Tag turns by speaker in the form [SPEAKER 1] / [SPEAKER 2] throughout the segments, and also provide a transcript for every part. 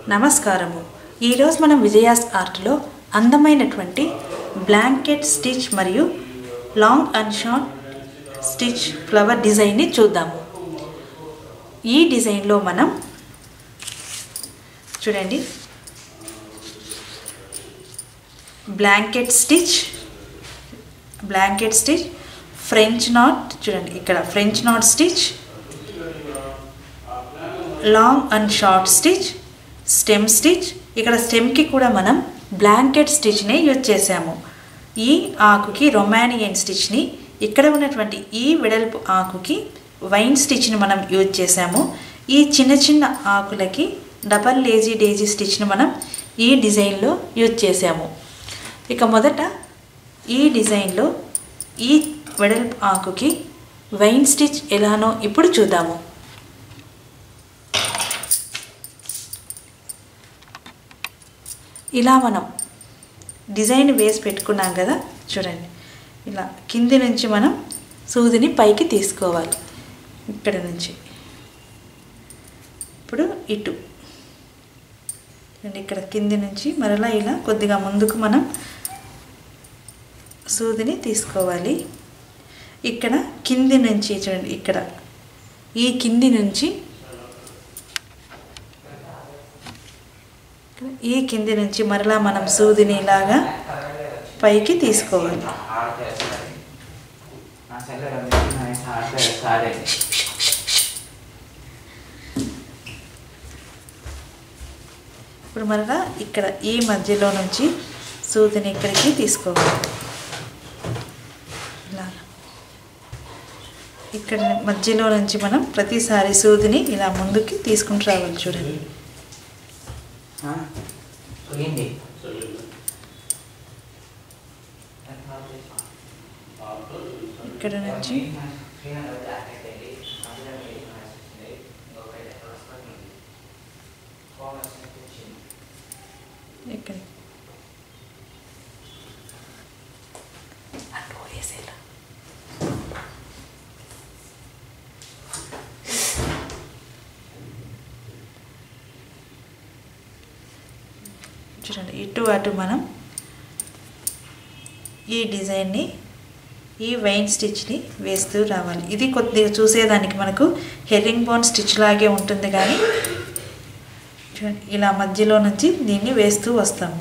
[SPEAKER 1] నమస్కారము ఈరోజు మనం విజయాస్ ఆర్ట్లో అందమైనటువంటి బ్లాంకెట్ స్టిచ్ మరియు long and short stitch flower డిజైన్ని చూద్దాము ఈ డిజైన్లో మనం చూడండి blanket stitch blanket stitch French knot చూడండి ఇక్కడ French knot stitch long and short stitch stem stitch ఇక్కడ స్టెమ్కి కూడా మనం బ్లాంకెట్ స్టిచ్ని యూజ్ చేసాము ఈ ఆకుకి రొమానియన్ స్టిచ్ని ఇక్కడ ఉన్నటువంటి ఈ వెడల్పు ఆకుకి వైన్ స్టిచ్ని మనం యూజ్ చేసాము ఈ చిన్న చిన్న ఆకులకి డబల్ లేజీ డేజీ స్టిచ్ని మనం ఈ డిజైన్లో యూజ్ చేసాము ఇక మొదట ఈ డిజైన్లో ఈ వెడల్పు ఆకుకి వైన్ స్టిచ్ ఎలానో ఇప్పుడు చూద్దాము ఇలా మనం డిజైన్ వేసి పెట్టుకున్నాం కదా చూడండి ఇలా కింది నుంచి మనం సూదిని పైకి తీసుకోవాలి ఇక్కడ నుంచి ఇప్పుడు ఇటు చూడండి ఇక్కడ కింది నుంచి మరలా ఇలా కొద్దిగా ముందుకు మనం సూదిని తీసుకోవాలి ఇక్కడ కింది నుంచి చూడండి ఇక్కడ ఈ కింది నుంచి ఈ కింది నుంచి మరలా మనం సూదిని ఇలాగా పైకి తీసుకోవాలి ఇప్పుడు మరలా ఇక్కడ ఈ మధ్యలో నుంచి సూదిని ఇక్కడికి తీసుకోవాలి ఇలా ఇక్కడ మధ్యలో నుంచి మనం ప్రతిసారి సూదిని ఇలా ముందుకి తీసుకుంటూ రావాలి చూడండి
[SPEAKER 2] Quindi,
[SPEAKER 1] ఇక్కడ నుంచి ఇక్కడ చూడండి ఇటు అటు మనం ఈ డిజైన్ని ఈ వైన్ స్టిచ్ని వేస్తూ రావాలి ఇది కొద్దిగా చూసేదానికి మనకు హెరింగ్ బోన్ స్టిచ్ లాగే ఉంటుంది కానీ చూడండి ఇలా మధ్యలో నుంచి దీన్ని వేస్తూ వస్తాము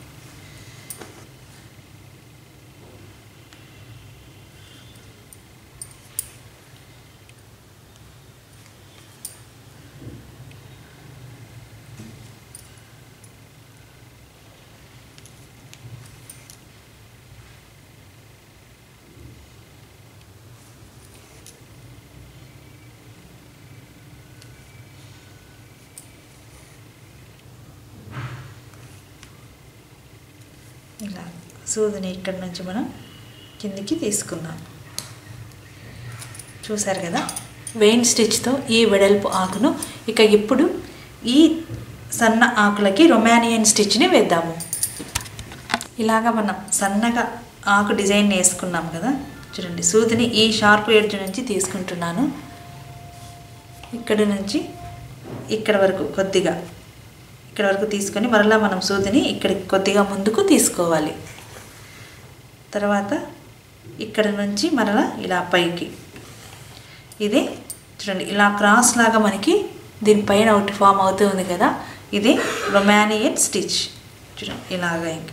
[SPEAKER 1] ఇలా సూదిని ఇక్కడి నుంచి మనం కిందికి తీసుకుందాం చూసారు కదా వెయిన్ స్టిచ్తో ఈ వెడల్పు ఆకును ఇక ఇప్పుడు ఈ సన్న ఆకులకి రొమానియన్ స్టిచ్ని వేద్దాము ఇలాగ మనం సన్నగా ఆకు డిజైన్ వేసుకున్నాం కదా చూడండి సూదిని ఈ షార్ప్ ఎడ్జ్ నుంచి తీసుకుంటున్నాను ఇక్కడి నుంచి ఇక్కడ వరకు కొద్దిగా ఇక్కడ వరకు తీసుకొని మరలా మనం సూదిని ఇక్కడికి కొద్దిగా ముందుకు తీసుకోవాలి తర్వాత ఇక్కడ నుంచి మరలా ఇలా పైకి ఇది చూడండి ఇలా క్రాస్ లాగా మనకి దీనిపైన ఒకటి ఫామ్ అవుతూ ఉంది కదా ఇది రొమానియన్ స్టిచ్ చూడండి ఇలాగా ఇంక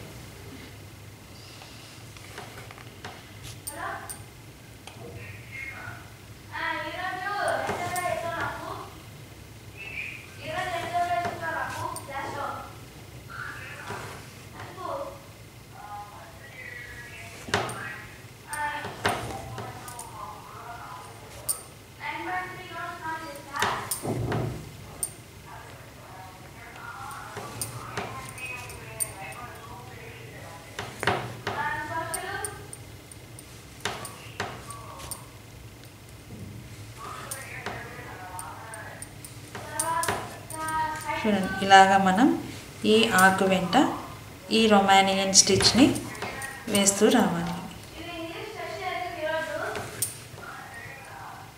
[SPEAKER 1] చూడండి ఇలాగా మనం ఈ ఆకు వెంట ఈ రొమానియన్ స్టిచ్ని వేస్తూ రావాలి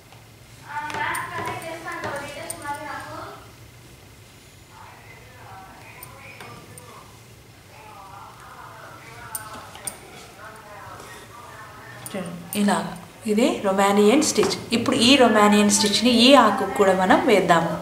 [SPEAKER 3] మ్యాథ్స్ కండక్ట్ చేస్తాను డీటెయిల్స్ మరి నాకు
[SPEAKER 1] ఇలాగా ఇదే రొమానియన్ స్టిచ్ ఇప్పుడు ఈ రొమానియన్ స్టిచ్ని ఈ ఆకు కూడా మనం వేద్దాము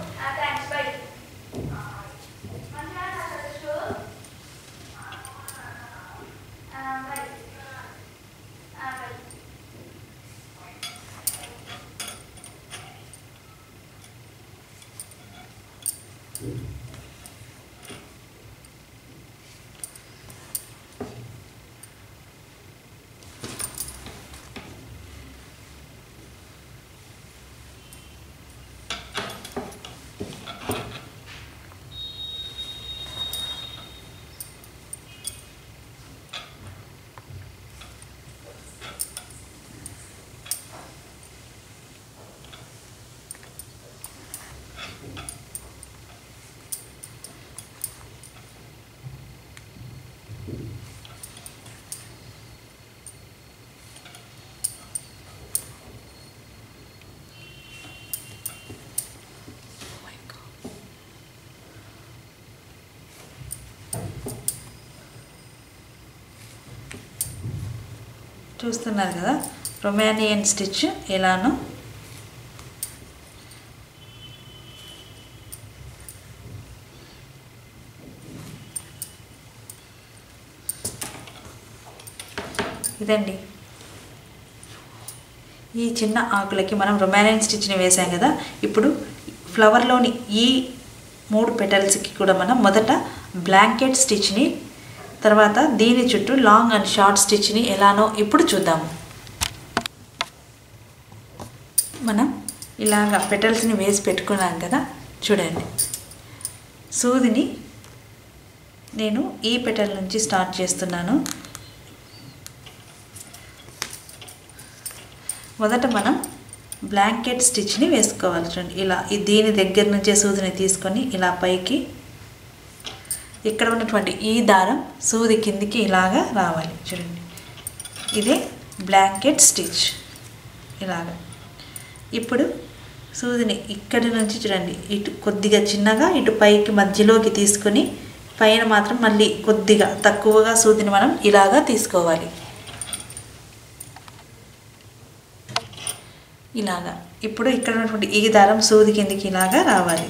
[SPEAKER 1] చూస్తున్నారు కదా రొమానియన్ స్టిచ్ ఎలానో ఇదండి ఈ చిన్న ఆకులకి మనం రొమానియన్ స్టిచ్ని వేసాం కదా ఇప్పుడు ఫ్లవర్లోని ఈ మూడు పెటల్స్కి కూడా మనం మొదట బ్లాంకెట్ స్టిచ్ని తర్వాత దీని చుట్టూ లాంగ్ అండ్ షార్ట్ స్టిచ్ని ఎలానో ఇప్పుడు చూద్దాము మనం ఇలాగ పెటల్స్ని వేసి పెట్టుకున్నాం కదా చూడండి సూదిని నేను ఈ పెటల్ నుంచి స్టార్ట్ చేస్తున్నాను మొదట మనం బ్లాంకెట్ స్టిచ్ని వేసుకోవాలి చూడండి ఇలా ఈ దీని దగ్గర నుంచే సూదిని తీసుకొని ఇలా పైకి ఇక్కడ ఉన్నటువంటి ఈ దారం సూది కిందికి ఇలాగా రావాలి చూడండి ఇదే బ్లాంకెట్ స్టిచ్ ఇలాగా ఇప్పుడు సూదిని ఇక్కడి నుంచి చూడండి ఇటు కొద్దిగా చిన్నగా ఇటు పైకి మధ్యలోకి తీసుకొని పైన మాత్రం మళ్ళీ కొద్దిగా తక్కువగా సూదిని మనం ఇలాగా తీసుకోవాలి ఇలాగా ఇప్పుడు ఇక్కడ ఉన్నటువంటి ఈ దారం సూది కిందికి ఇలాగా రావాలి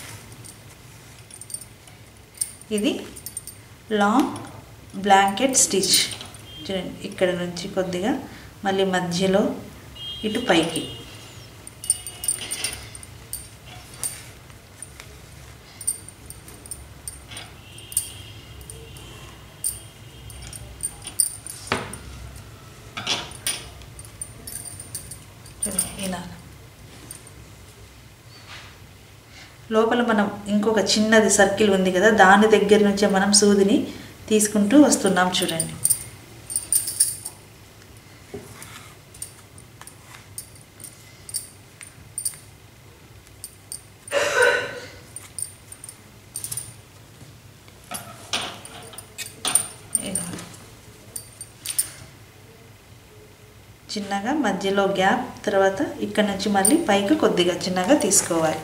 [SPEAKER 1] ఇది లాంగ్ బ్లాంకెట్ స్టిచ్ చూడండి ఇక్కడ నుంచి కొద్దిగా మళ్ళీ మధ్యలో ఇటు పైకి చూడండి ఇలా లోపల మనం ఇంకొక చిన్నది సర్కిల్ ఉంది కదా దాని దగ్గర నుంచే మనం సూదిని తీసుకుంటూ వస్తున్నాం చూడండి ఇలా. చిన్నగా మధ్యలో గ్యాప్ తర్వాత ఇక్కడ నుంచి మళ్ళీ పైకి కొద్దిగా చిన్నగా తీసుకోవాలి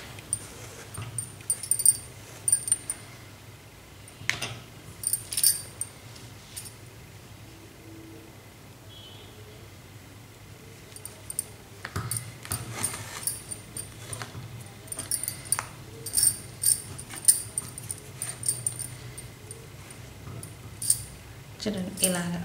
[SPEAKER 1] చూడండి ఇలాగా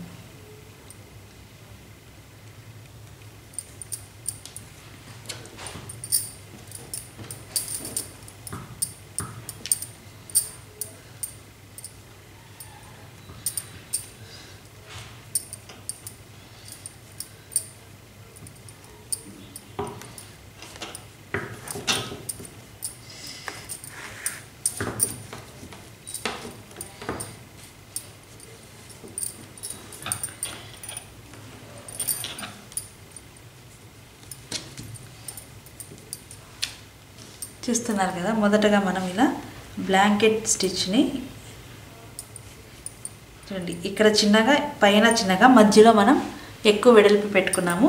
[SPEAKER 1] చూస్తున్నారు కదా మొదటగా మనం ఇలా బ్లాంకెట్ స్టిచ్ని చూడండి ఇక్కడ చిన్నగా పైన చిన్నగా మధ్యలో మనం ఎక్కువ వెడల్పు పెట్టుకున్నాము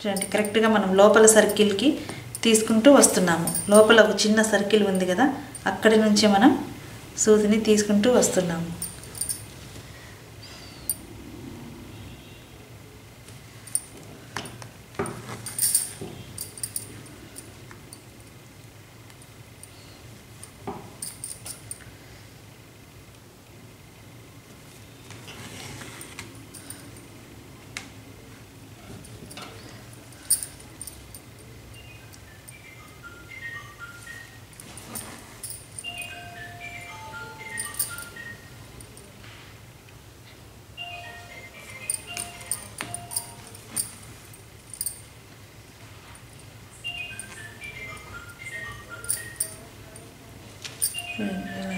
[SPEAKER 1] చూడండి కరెక్ట్గా మనం లోపల సర్కిల్కి తీసుకుంటూ వస్తున్నాము లోపల ఒక చిన్న సర్కిల్ ఉంది కదా అక్కడి నుంచే మనం సూదిని తీసుకుంటూ వస్తున్నాము చూడండి ఇలా.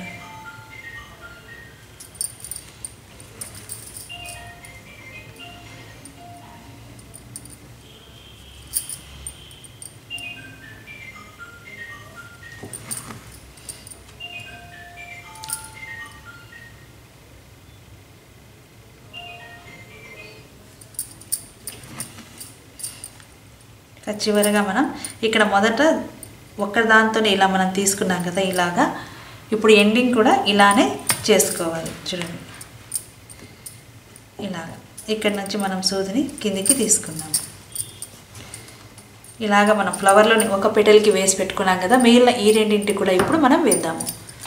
[SPEAKER 1] ఇక చివరగా మనం ఇక్కడ మొదట ఒక్క దాంతోనే ఇలా మనం తీసుకున్నాం కదా ఇలాగా ఇప్పుడు ఎండింగ్ కూడా ఇలానే చేసుకోవాలి చూడండి ఇలాగ ఇక్కడ నుంచి మనం సూదిని కిందికి తీసుకున్నాము ఇలాగ మనం ఫ్లవర్లోని ఒక పెటల్కి వేసి పెట్టుకున్నాం కదా మిగిలిన ఈ రెండింటి కూడా ఇప్పుడు మనం వేద్దాము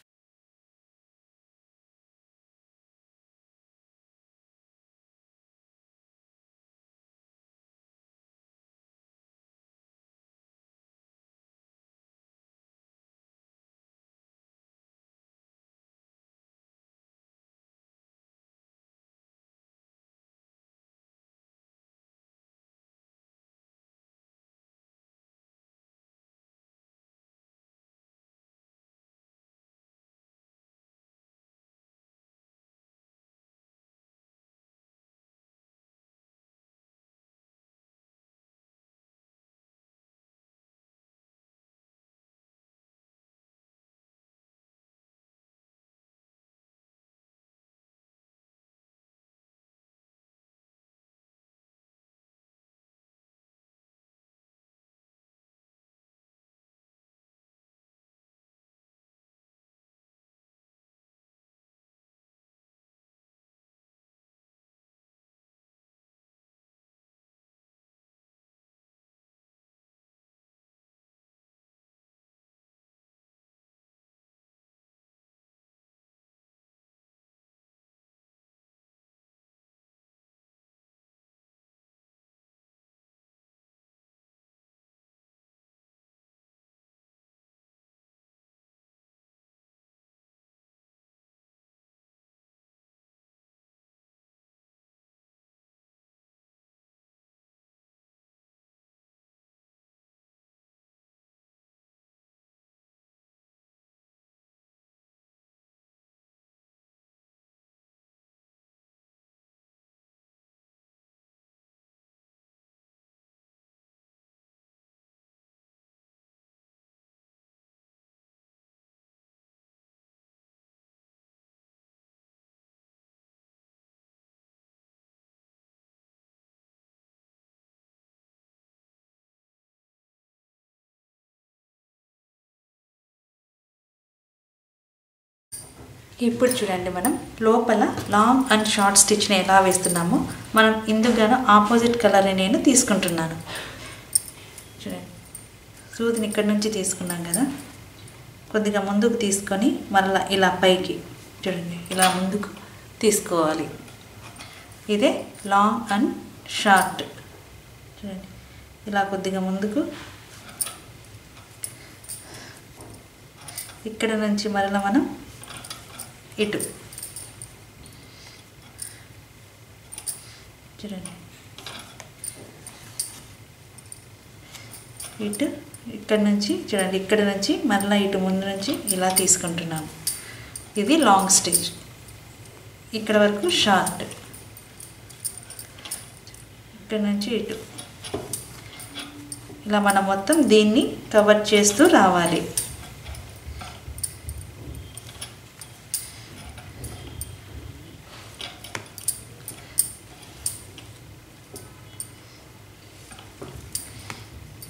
[SPEAKER 1] ఇప్పుడు చూడండి మనం లోపల లాంగ్ అండ్ షార్ట్ స్టిచ్ని ఎలా వేస్తున్నామో మనం ఇందుగాను ఆపోజిట్ కలర్ని నేను తీసుకుంటున్నాను చూడండి సూదిని ఇక్కడి నుంచి తీసుకున్నాం కదా కొద్దిగా ముందుకు తీసుకొని మళ్ళీ ఇలా పైకి చూడండి ఇలా ముందుకు తీసుకోవాలి ఇదే లాంగ్ అండ్ షార్ట్ చూడండి ఇలా కొద్దిగా ముందుకు ఇక్కడ నుంచి మరలా మనం ఇటు చూడండి ఇటు ఇక్కడ నుంచి చూడండి ఇక్కడ నుంచి మరలా ఇటు ముందు నుంచి ఇలా తీసుకుంటున్నాము ఇది లాంగ్ స్టిచ్ ఇక్కడ వరకు షార్ట్ ఇక్కడ నుంచి ఇటు ఇలా మనం మొత్తం దీన్ని కవర్ చేస్తూ రావాలి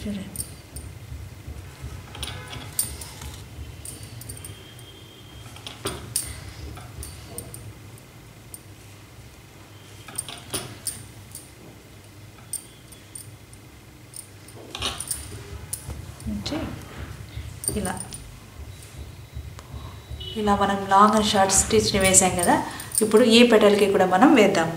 [SPEAKER 1] చూడండి నుంచి ఇలా ఇలా మనం లాంగ్ అండ్ షార్ట్ స్టిచ్ని వేసాం కదా ఇప్పుడు ఈ పెటల్కి కూడా మనం వేద్దాం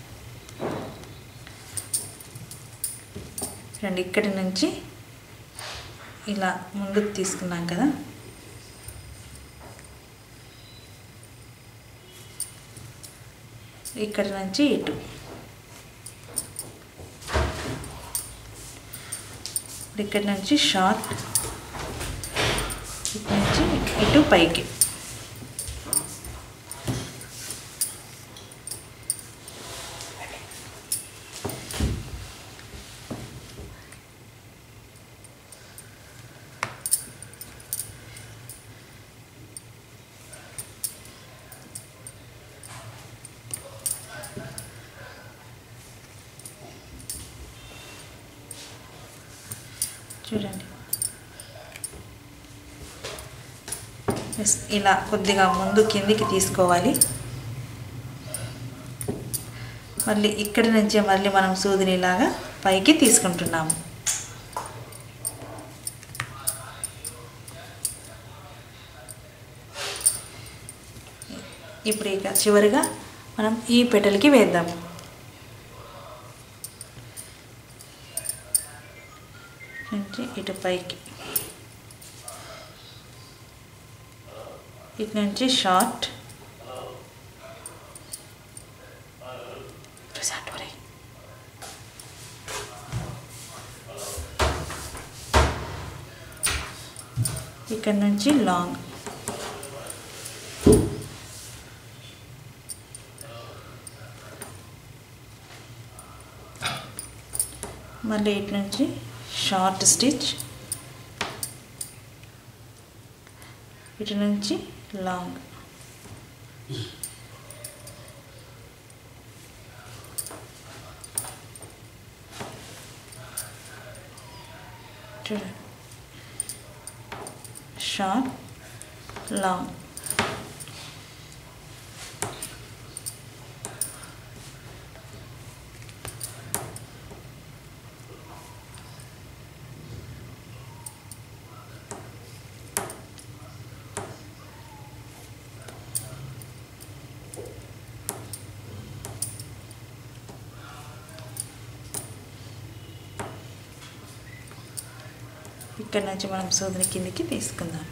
[SPEAKER 1] చూడండి ఇక్కడి నుంచి ఇలా ముందుకు తీసుకున్నాం కదా ఇక్కడి నుంచి ఇటు ఇప్పుడు ఇక్కడి నుంచి షార్ట్ ఇటు నుంచి ఇటు పైకి చూడండి ఎస్, ఇలా కొద్దిగా ముందు కిందికి తీసుకోవాలి మళ్ళీ ఇక్కడి నుంచే మళ్ళీ మనం సూదిని ఇలాగా పైకి తీసుకుంటున్నాము ఇప్పుడు ఇక చివరిగా మనం ఈ పెటల్కి వేద్దాం నుంచి ఇటు పైకి ఇటు నుంచి షార్ట్ ఇక్కడ నుంచి లాంగ్ మళ్ళీ ఇటు నుంచి షార్ట్ స్టిచ్ ఇటు నుంచి లాంగ్ చూడండి షార్ట్ లాంగ్ ఇక్కడ నుంచి మనం సూదిని కిందికి తీసుకుందాం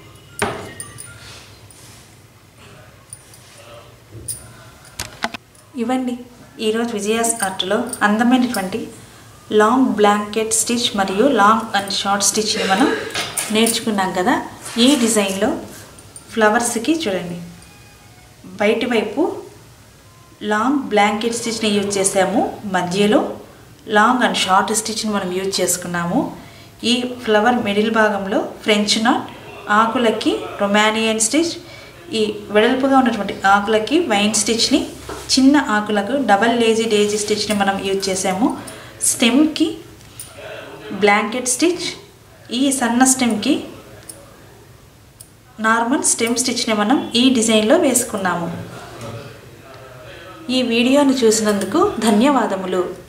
[SPEAKER 1] ఇవ్వండి ఈరోజు విజయాస్ ఆర్ట్లో అందమైనటువంటి లాంగ్ బ్లాంకెట్ స్టిచ్ మరియు లాంగ్ అండ్ షార్ట్ స్టిచ్ని మనం నేర్చుకున్నాం కదా ఈ డిజైన్లో ఫ్లవర్స్కి చూడండి బయటి వైపు లాంగ్ బ్లాంకెట్ స్టిచ్ని యూజ్ చేసాము మధ్యలో లాంగ్ అండ్ షార్ట్ స్టిచ్ని మనం యూజ్ చేసుకున్నాము ఈ ఫ్లవర్ మిడిల్ భాగంలో ఫ్రెంచ్ నాట్ ఆకులకి రొమానియన్ స్టిచ్ ఈ వెడల్పుగా ఉన్నటువంటి ఆకులకి వైన్ స్టిచ్ని చిన్న ఆకులకు డబల్ లేజీ డేజీ స్టిచ్ని మనం యూజ్ చేసాము స్టెమ్కి బ్లాంకెట్ స్టిచ్ ఈ సన్న స్టెమ్కి నార్మల్ స్టెమ్ స్టిచ్ని మనం ఈ డిజైన్లో వేసుకున్నాము ఈ వీడియోను చూసినందుకు ధన్యవాదములు